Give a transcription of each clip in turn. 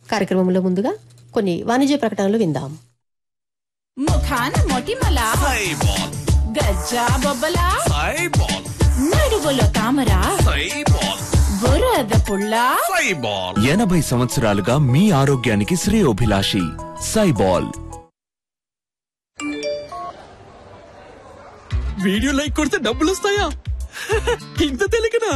కార్యక్రమంలో ముందుగా కొన్ని వాణిజ్య ప్రకటనలు విందాం ముఖాన మొటిమల సైబాల్ గజ్జా బొబ్బల సైబాల్ నడువులో తామర సైబాల్ బురద పుల్ల సైబాల్ ఎనభై సంవత్సరాలుగా మీ ఆరోగ్యానికి శ్రేయోభిలాషి సైబాల్ వీడియో లైక్ కొడితే డబ్బులు వస్తాయా ఇంత తెలియకనా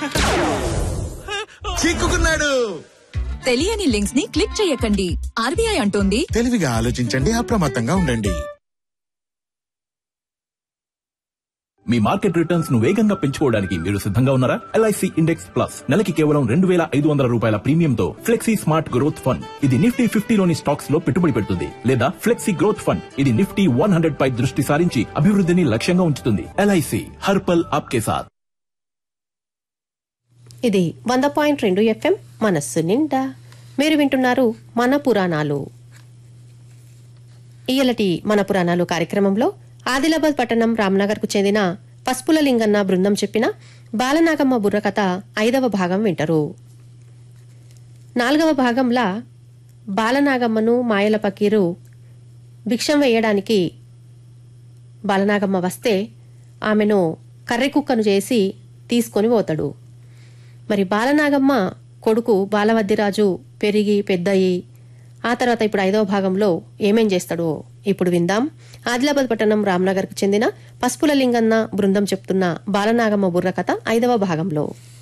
చిక్కుకున్నాడు తెలియని లింక్స్ ని క్లిక్ చేయకండి ఆర్బీఐ అంటోంది తెలివిగా ఆలోచించండి అప్రమత్తంగా ఉండండి మీ మార్కెట్ రిటర్న్స్ ను వేగంగా పెంచుకోవడానికి మీరు సిద్ధంగా ఉన్నారా ఎల్ఐసి ఇండెక్స్ ప్లస్ నెలకి కేవలం రెండు వేల ఐదు వందల రూపాయల ప్రీమియంతో ఫ్లెక్సీ స్మార్ట్ గ్రోత్ ఫండ్ ఇది నిఫ్టీ ఫిఫ్టీలోని స్టాక్స్ లో పెట్టుబడి పెడుతుంది లేదా ఫ్లెక్సీ గ్రోత్ ఫండ్ ఇది నిఫ్టీ వన్ హండ్రెడ్ పై దృష్టి సారించి అభివృద్ధిని లక్ష్యంగా ఉంచుతుంది ఎల్ఐసి హర్పల్ ఆప్కే సాత్ ఇది వంద పాయింట్ రెండు ఎఫ్ఎం మనస్సు నిండా మీరు వింటున్నారు మన పురాణాలు ఇయలటి మన పురాణాలు కార్యక్రమంలో ఆదిలాబాద్ పట్టణం రామ్నగర్కు చెందిన పసుపుల లింగన్న బృందం చెప్పిన బాలనాగమ్మ బుర్రకథ ఐదవ భాగం వింటరు నాలుగవ భాగంలా బాలనాగమ్మను మాయల పకీరు భిక్షం వేయడానికి బాలనాగమ్మ వస్తే ఆమెను కర్రె కుక్కను చేసి తీసుకొని పోతాడు మరి బాలనాగమ్మ కొడుకు బాలవద్దిరాజు పెరిగి పెద్దయి ఆ తర్వాత ఇప్పుడు ఐదవ భాగంలో ఏమేం చేస్తాడో ఇప్పుడు విందాం ఆదిలాబాద్ పట్టణం రామ్నగర్కు చెందిన పసుపుల లింగన్న బృందం చెప్తున్న బాలనాగమ్మ బుర్ర కథ ఐదవ భాగంలో